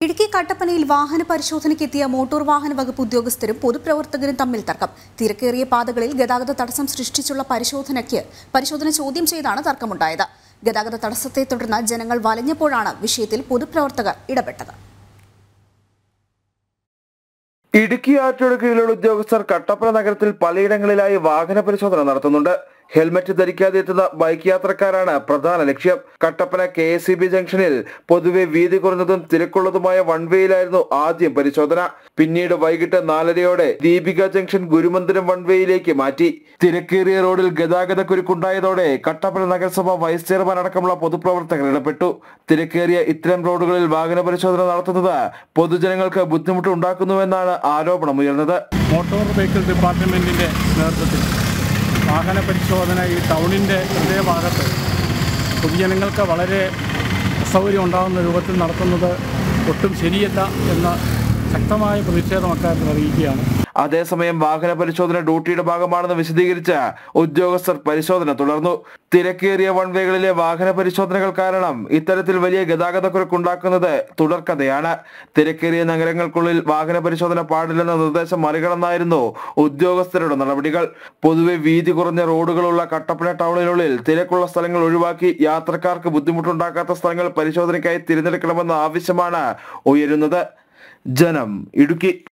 ഇടുക്കി കട്ടപ്പനയിൽ വാഹന പരിശോധനയ്ക്കെത്തിയ മോട്ടോർ വാഹന വകുപ്പ് ഉദ്യോഗസ്ഥരും പൊതുപ്രവർത്തകരും തമ്മിൽ തർക്കം തിരക്കേറിയ പാതകളിൽ ഗതാഗത തടസ്സം സൃഷ്ടിച്ചുള്ള പരിശോധനയ്ക്ക് പരിശോധന ചോദ്യം ചെയ്താണ് തർക്കമുണ്ടായത് ഗതാഗത തടസ്സത്തെ തുടർന്ന് ജനങ്ങൾ വലഞ്ഞപ്പോഴാണ് വിഷയത്തിൽ പൊതുപ്രവർത്തകർ ഇടപെട്ടത് ഇടുക്കി ആറ്റോട് കീഴിലുള്ള ഉദ്യോഗസ്ഥർ കട്ടപ്പന നഗരത്തിൽ പലയിടങ്ങളിലായി വാഹന പരിശോധന നടത്തുന്നുണ്ട് ഹെൽമറ്റ് ധരിക്കാതെ എത്തുന്ന ബൈക്ക് യാത്രക്കാരാണ് പ്രധാന ലക്ഷ്യം Kattappana K S C B ജംഗ്ഷനിൽ പൊതുവെ വീതി കുറഞ്ഞതും തിരക്കുള്ളതുമായ വൺ വേയിലായിരുന്നു ആദ്യം പരിശോധന പിന്നീട് വൈകിട്ട് നാലരയോടെ ദീപിക ജംഗ്ഷൻ ഗുരുമന്ദിരം വൺ വേയിലേക്ക് മാറ്റി തിരക്കേറിയ റോഡിൽ ഗതാഗത കുരുക്കുണ്ടായതോടെ കട്ടപ്പന നഗരസഭ വൈസ് ചെയർമാൻ അടക്കമുള്ള പൊതുപ്രവർത്തകർ ഇടപെട്ടു തിരക്കേറിയ ഇത്തരം റോഡുകളിൽ വാഹന പരിശോധന നടത്തുന്നത് പൊതുജനങ്ങൾക്ക് ബുദ്ധിമുട്ട് ഉണ്ടാക്കുന്നുവെന്നാണ് ആരോപണം ഉയർന്നത് മോട്ടോർ വെഹിക്കിൾ ഡിപ്പാർട്ട്മെൻറ്റിൻ്റെ നേതൃത്വത്തിൽ വാഹന പരിശോധന ഈ ടൗണിൻ്റെ ഹൃദയഭാഗത്ത് പൊതുജനങ്ങൾക്ക് വളരെ അസൗകര്യം ഉണ്ടാകുന്ന രൂപത്തിൽ നടത്തുന്നത് ഒട്ടും ശരിയല്ല എന്ന ശക്തമായ പ്രതിഷേധം അക്കാര്യത്തിൽ അറിയിക്കുകയാണ് അതേസമയം വാഹന പരിശോധന ഡ്യൂട്ടിയുടെ ഭാഗമാണെന്ന് വിശദീകരിച്ച ഉദ്യോഗസ്ഥർ പരിശോധന തുടർന്നു തിരക്കേറിയ വൺവേകളിലെ വാഹന പരിശോധനകൾ കാരണം ഇത്തരത്തിൽ വലിയ ഗതാഗത കുരുക്കുണ്ടാക്കുന്നത് തുടർക്കഥയാണ് തിരക്കേറിയ നഗരങ്ങൾക്കുള്ളിൽ വാഹന പരിശോധന പാടില്ലെന്ന നിർദ്ദേശം മറികടന്നായിരുന്നു ഉദ്യോഗസ്ഥരുടെ നടപടികൾ പൊതുവെ വീതി കുറഞ്ഞ റോഡുകളുള്ള കട്ടപ്പന ടൗണിനുള്ളിൽ തിരക്കുള്ള സ്ഥലങ്ങൾ ഒഴിവാക്കി യാത്രക്കാർക്ക് ബുദ്ധിമുട്ടുണ്ടാക്കാത്ത സ്ഥലങ്ങൾ പരിശോധനയ്ക്കായി തിരഞ്ഞെടുക്കണമെന്ന ആവശ്യമാണ് ഉയരുന്നത് ജനം ഇടുക്കി